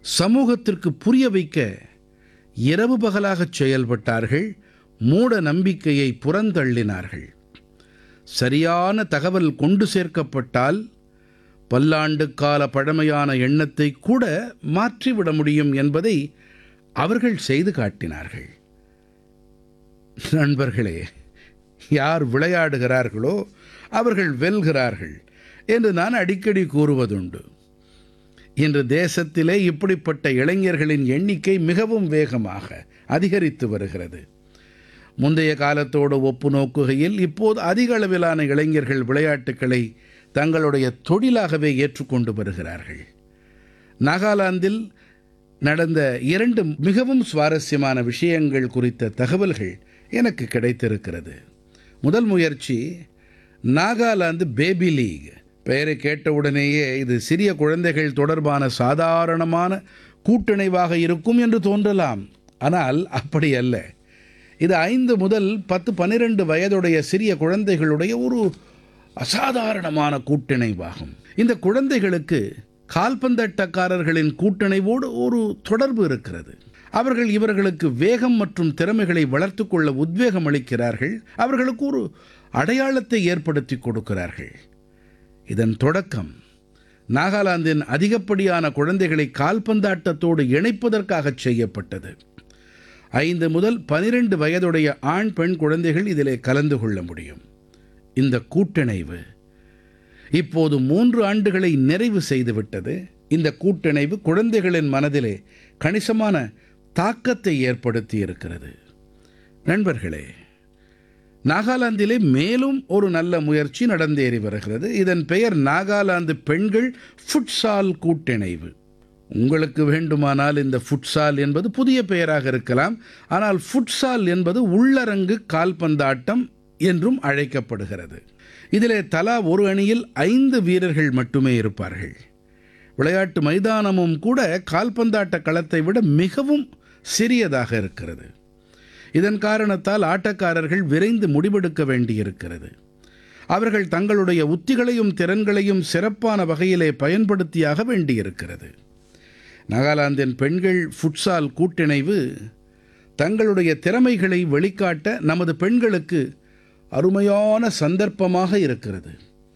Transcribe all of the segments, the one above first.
சமூகத்திற்கு புரிய வைக்க இரவு பகலாகச் செயல்பட்டார்கள் மூட நம்பிக்கையை புறந்தள்ளினார்கள் சரியான தகவல் கொண்டு சேர்க்கப்பட்டால் பல்லாண்டுக்கால பழமையான எண்ணத்தை கூட மாற்றிவிட முடியும் என்பதை அவர்கள் செய்து காட்டினார்கள் நண்பர்களே யார் விளையாடுகிறார்களோ அவர்கள் வெல்கிறார்கள் என்று நான் அடிக்கடி கூறுவதுண்டு இன்று தேசத்திலே இப்படிப்பட்ட இளைஞர்களின் எண்ணிக்கை மிகவும் வேகமாக அதிகரித்து வருகிறது முந்தைய காலத்தோடு ஒப்பு நோக்குகையில் இப்போது அதிக அளவிலான இளைஞர்கள் விளையாட்டுக்களை தங்களுடைய தொழிலாகவே ஏற்றுக்கொண்டு வருகிறார்கள் நாகாலாந்தில் நடந்த இரண்டு மிகவும் சுவாரஸ்யமான விஷயங்கள் குறித்த தகவல்கள் எனக்கு கிடைத்திருக்கிறது முதல் முயற்சி நாகாலாந்து பேபி லீக் பெயரை கேட்டவுடனேயே இது சிறிய குழந்தைகள் தொடர்பான சாதாரணமான கூட்டிணைவாக இருக்கும் என்று தோன்றலாம் ஆனால் அப்படி அல்ல இது ஐந்து முதல் பத்து பன்னிரண்டு வயதுடைய சிறிய குழந்தைகளுடைய ஒரு அசாதாரணமான கூட்டிணைவாகும் இந்த குழந்தைகளுக்கு கால்பந்தட்டக்காரர்களின் கூட்டிணைவோடு ஒரு தொடர்பு இருக்கிறது அவர்கள் இவர்களுக்கு வேகம் மற்றும் திறமைகளை வளர்த்து கொள்ள உத்வேகம் அளிக்கிறார்கள் அவர்களுக்கு ஒரு அடையாளத்தை ஏற்படுத்தி கொடுக்கிறார்கள் இதன் தொடக்கம் நாகாலாந்தின் அதிகப்படியான குழந்தைகளை கால்பந்தாட்டத்தோடு இணைப்பதற்காக செய்யப்பட்டது ஐந்து முதல் பனிரெண்டு வயதுடைய ஆண் பெண் குழந்தைகள் இதிலே கலந்து கொள்ள முடியும் இந்த கூட்டிணைவு இப்போது மூன்று ஆண்டுகளை நிறைவு செய்துவிட்டது இந்த கூட்டிணைவு குழந்தைகளின் மனதிலே கணிசமான தாக்கத்தை ஏற்படுத்தி இருக்கிறது நண்பர்களே நாகாலாந்திலே மேலும் ஒரு நல்ல முயற்சி நடந்தேறி வருகிறது இதன் பெயர் நாகாலாந்து பெண்கள் ஃபுட்சால் கூட்டிணைவு உங்களுக்கு வேண்டுமானால் இந்த ஃபுட்சால் என்பது புதிய பெயராக இருக்கலாம் ஆனால் ஃபுட்சால் என்பது உள்ளரங்கு கால்பந்தாட்டம் என்றும் அழைக்கப்படுகிறது இதிலே தலா ஒரு அணியில் ஐந்து வீரர்கள் மட்டுமே இருப்பார்கள் விளையாட்டு மைதானமும் கூட கால்பந்தாட்ட களத்தை விட மிகவும் சிறியதாக இருக்கிறது இதன் காரணத்தால் ஆட்டக்காரர்கள் விரைந்து முடிவெடுக்க வேண்டியிருக்கிறது அவர்கள் தங்களுடைய உத்திகளையும் திறன்களையும் சிறப்பான வகையிலே பயன்படுத்தியாக வேண்டியிருக்கிறது நாகாலாந்தின் பெண்கள் ஃபுட்சால் கூட்டிணைவு தங்களுடைய திறமைகளை வெளிக்காட்ட நமது பெண்களுக்கு அருமையான சந்தர்ப்பமாக இருக்கிறது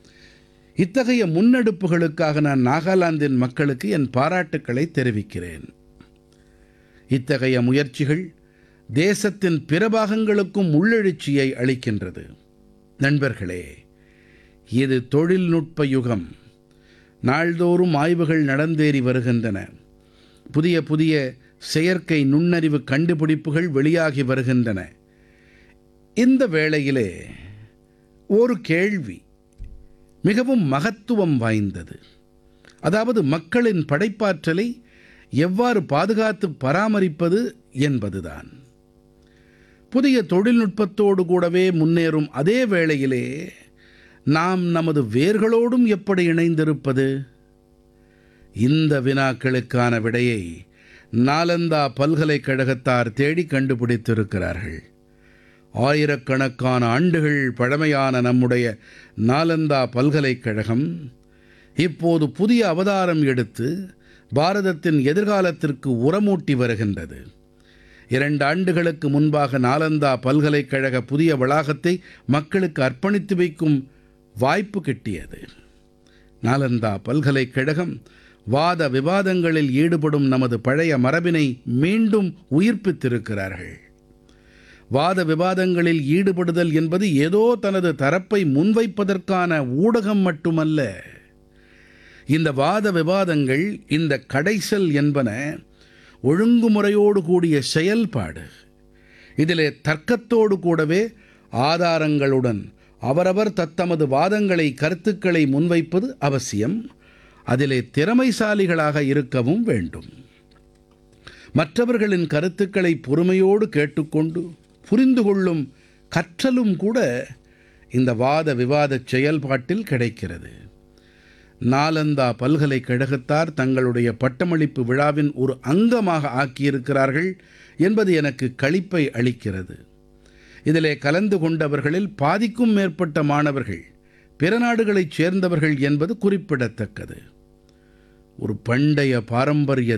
இத்தகைய முன்னெடுப்புகளுக்காக நான் நாகாலாந்தின் மக்களுக்கு என் பாராட்டுக்களை தெரிவிக்கிறேன் இத்தகைய முயற்சிகள் தேசத்தின் பிற பாகங்களுக்கும் உள்ளெழுச்சியை அளிக்கின்றது நண்பர்களே இது தொழில்நுட்ப யுகம் நாள்தோறும் ஆய்வுகள் நடந்தேறி வருகின்றன புதிய புதிய செயற்கை நுண்ணறிவு கண்டுபிடிப்புகள் வெளியாகி வருகின்றன இந்த வேளையிலே ஒரு கேள்வி மிகவும் மகத்துவம் வாய்ந்தது அதாவது மக்களின் படைப்பாற்றலை எவ்வாறு பாதுகாத்து பராமரிப்பது என்பதுதான் புதிய தொழில்நுட்பத்தோடு கூடவே முன்னேறும் அதே வேளையிலே நாம் நமது வேர்களோடும் எப்படி இணைந்திருப்பது இந்த வினாக்களுக்கான விடையை நாலந்தா பல்கலைக்கழகத்தார் தேடி கண்டுபிடித்திருக்கிறார்கள் ஆயிரக்கணக்கான ஆண்டுகள் பழமையான நம்முடைய நாலந்தா பல்கலைக்கழகம் இப்போது புதிய அவதாரம் எடுத்து பாரதத்தின் எதிர்காலத்திற்கு உரமூட்டி வருகின்றது இரண்டு ஆண்டுகளுக்கு முன்பாக நாலந்தா பல்கலைக்கழக புதிய வளாகத்தை மக்களுக்கு அர்ப்பணித்து வைக்கும் வாய்ப்பு கிட்டியது நாலந்தா பல்கலைக்கழகம் வாத விவாதங்களில் ஈடுபடும் நமது பழைய மரபினை மீண்டும் உயிர்ப்பித்திருக்கிறார்கள் வாத விவாதங்களில் ஈடுபடுதல் என்பது ஏதோ தனது தரப்பை முன்வைப்பதற்கான ஊடகம் மட்டுமல்ல இந்த வாத விவாதங்கள் இந்த கடைசல் என்பன ஒழுங்குமுறையோடு கூடிய செயல்பாடு இதிலே தர்க்கத்தோடு கூடவே ஆதாரங்களுடன் அவரவர் தத்தமது வாதங்களை கருத்துக்களை முன்வைப்பது அவசியம் அதிலே திறமைசாலிகளாக இருக்கவும் வேண்டும் மற்றவர்களின் கருத்துக்களை பொறுமையோடு கேட்டுக்கொண்டு புரிந்து கொள்ளும் கற்றலும் கூட இந்த வாத விவாத செயல்பாட்டில் கிடைக்கிறது நாலந்தா பல்கலைக்கழகத்தார் தங்களுடைய பட்டமளிப்பு விழாவின் ஒரு அங்கமாக ஆக்கியிருக்கிறார்கள் என்பது எனக்கு களிப்பை அளிக்கிறது இதிலே கலந்து கொண்டவர்களில் பாதிக்கும் மேற்பட்ட மாணவர்கள் பிற நாடுகளைச் சேர்ந்தவர்கள் என்பது குறிப்பிடத்தக்கது ஒரு பண்டைய பாரம்பரிய